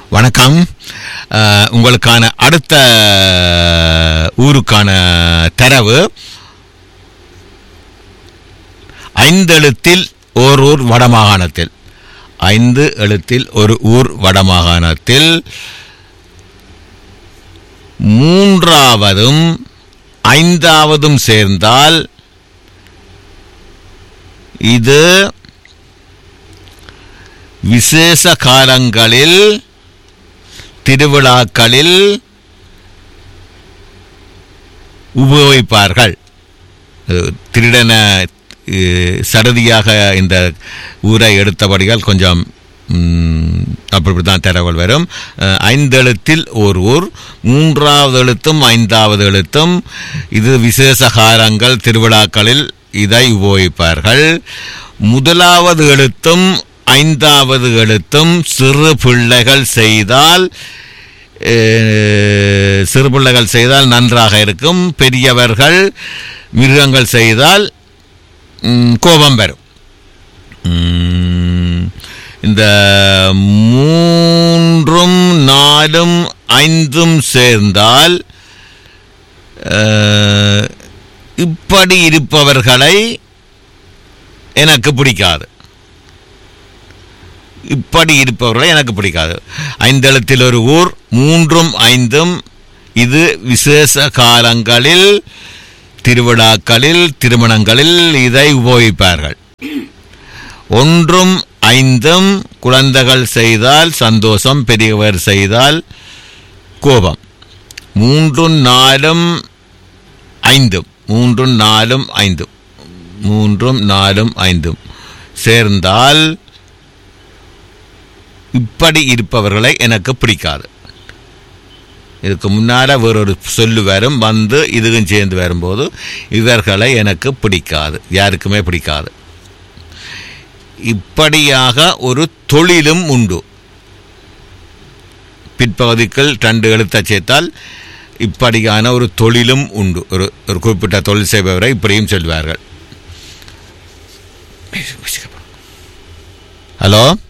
வணக்கம் அஹ், உங்களுக்கான அடுத்த ஊருக்கான தரவு ஐந்து எழுத்தில் ஓர் ஊர் வடமாகாணத்தில் ஐந்து எழுத்தில் ஒரு ஊர் வடமாகாணத்தில் மூன்றாவதும் ஐந்தாவதும் சேர்ந்தால் இது விசேஷ காலங்களில் திருவிழாக்களில் உபயோகிப்பார்கள் அஹ், திருடன அஹ், சடுதியாக இந்த ஊரை எடுத்தபடியால் கொஞ்சம் ம், அப்படி தான் தகவல் வரும் அஹ், ஐந்து எழுத்தில் ஓர் ஊர் மூன்றாவது எழுத்தும் ஐந்தாவது எழுத்தும் இது விசேஷ காலங்கள் திருவிழாக்களில் இதை உபயோகிப்பார்கள் முதலாவது எழுத்தும் ஐந்தாவது எழுத்தும் சிறு பிள்ளைகள் செய்தால் அஹ், சிறு பிள்ளைகள் செய்தால் நன்றாக இருக்கும் பெரியவர்கள் மிருகங்கள் செய்தால் ம், கோபம் வரும் ம், இந்த மூன்றும் நாலும் ஐந்தும் சேர்ந்தால் அஹ், இப்படி இருப்பவர்களை எனக்கு பிடிக்காது இப்படி இருப்பவர்களை எனக்கு பிடிக்காது ஐந்தெழுத்தில் ஒரு ஊர் மூன்றும் ஐந்தும் இது விசேஷ காலங்களில் திருவிழாக்களில் திருமணங்களில் இதை உபயோகிப்பார்கள் ஒன்றும் ஐந்தும் குழந்தைகள் செய்தால் சந்தோஷம் பெரியவர் செய்தால் கோபம் மூன்றும் நாலும் ஐந்தும் மூன்றும் நாலும் ஐந்தும் மூன்றும் நாலும் ஐந்தும் சேர்ந்தால் இப்படி இருப்பவர்களை எனக்கு பிடிக்காது இதுக்கு முன்னால வேறொரு சொல்லு வரும் வந்து இதுவும் சேர்ந்து வரும்போது இவர்களை எனக்கு பிடிக்காது யாருக்குமே பிடிக்காது இப்படியாக ஒரு தொழிலும் உண்டு பிற்பகுதிக்குள் ரெண்டு எழுத்தை சேர்த்தால் இப்படியான ஒரு தொழிலும் உண்டு ஒரு ஒரு குறிப்பிட்ட தொழில் செய்பவரை இப்படியும் சொல்வார்கள் ஹலோ